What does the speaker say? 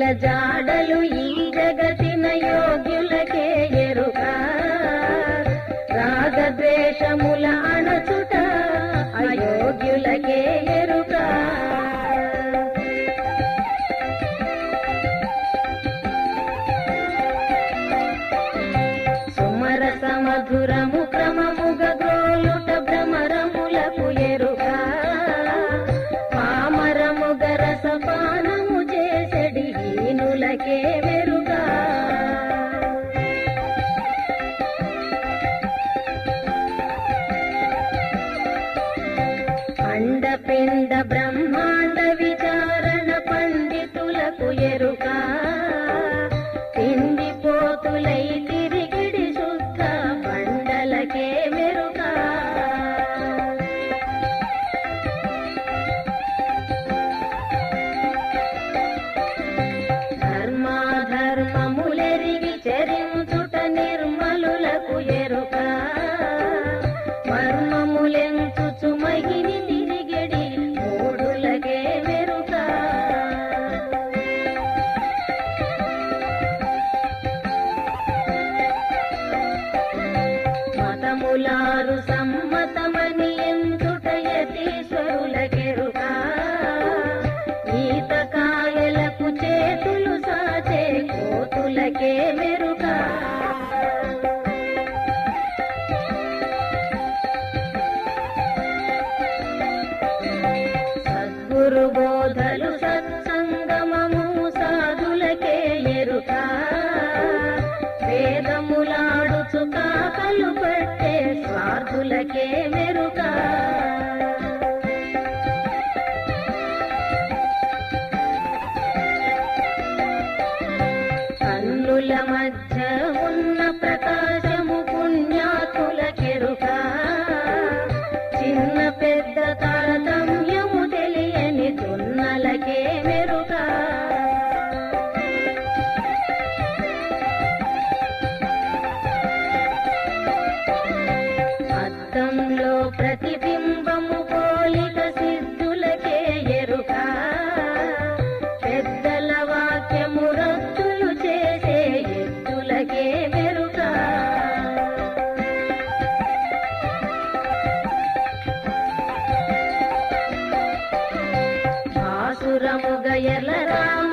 యోగుల జాడలు ఈ జగతిన యోగ్యులకే ఎరుక రాగద్వేషముల అణచుట అయోగ్యులకే ఎరుక సుమరస మధురము క్రమముగ గ్రోలుట భ్రమరములకు ఎరుక పామరముగ రసపానము చేసడి హీనులకే వెరుగా అండపిండ బ్రహ్మాండ విచారణ పండితులకు ఎరుక తిండిపోతులై తిరిగిడి శుద్ధ బండలకే మెరుక ధర్మాధర్మములెరిగి చరించుట నిర్మలులకు ఎరుక మర్మములెంచుచు మహిని తిరిగడి మూడులకే వెరుక మతములారు సమ్మతమని ఎంచుట యతీశ్వరులకెరుక ఈతకాయలకు చేతులు సాచే కోతులకే మెరుక సద్గురు బోధలు సత్సంగమము సాధులకే ఎరుక వేదములాడుచు కాకలు పట్టే స్వార్థులకే మెరుక కన్నుల మధ్య ఉన్న ప్రకాశము పుణ్యాతులకెరుక చిన్న పెద్ద తారతమ్యము తెలియని దున్నలకే మెరుక అద్దంలో ప్రతిబింబము పోలిక సిద్ధులకే ఎరుక పెద్దల వాక్యము రద్దులు చేసే ఎద్దులకే మెరుక ఆసురముగ ఎల రామ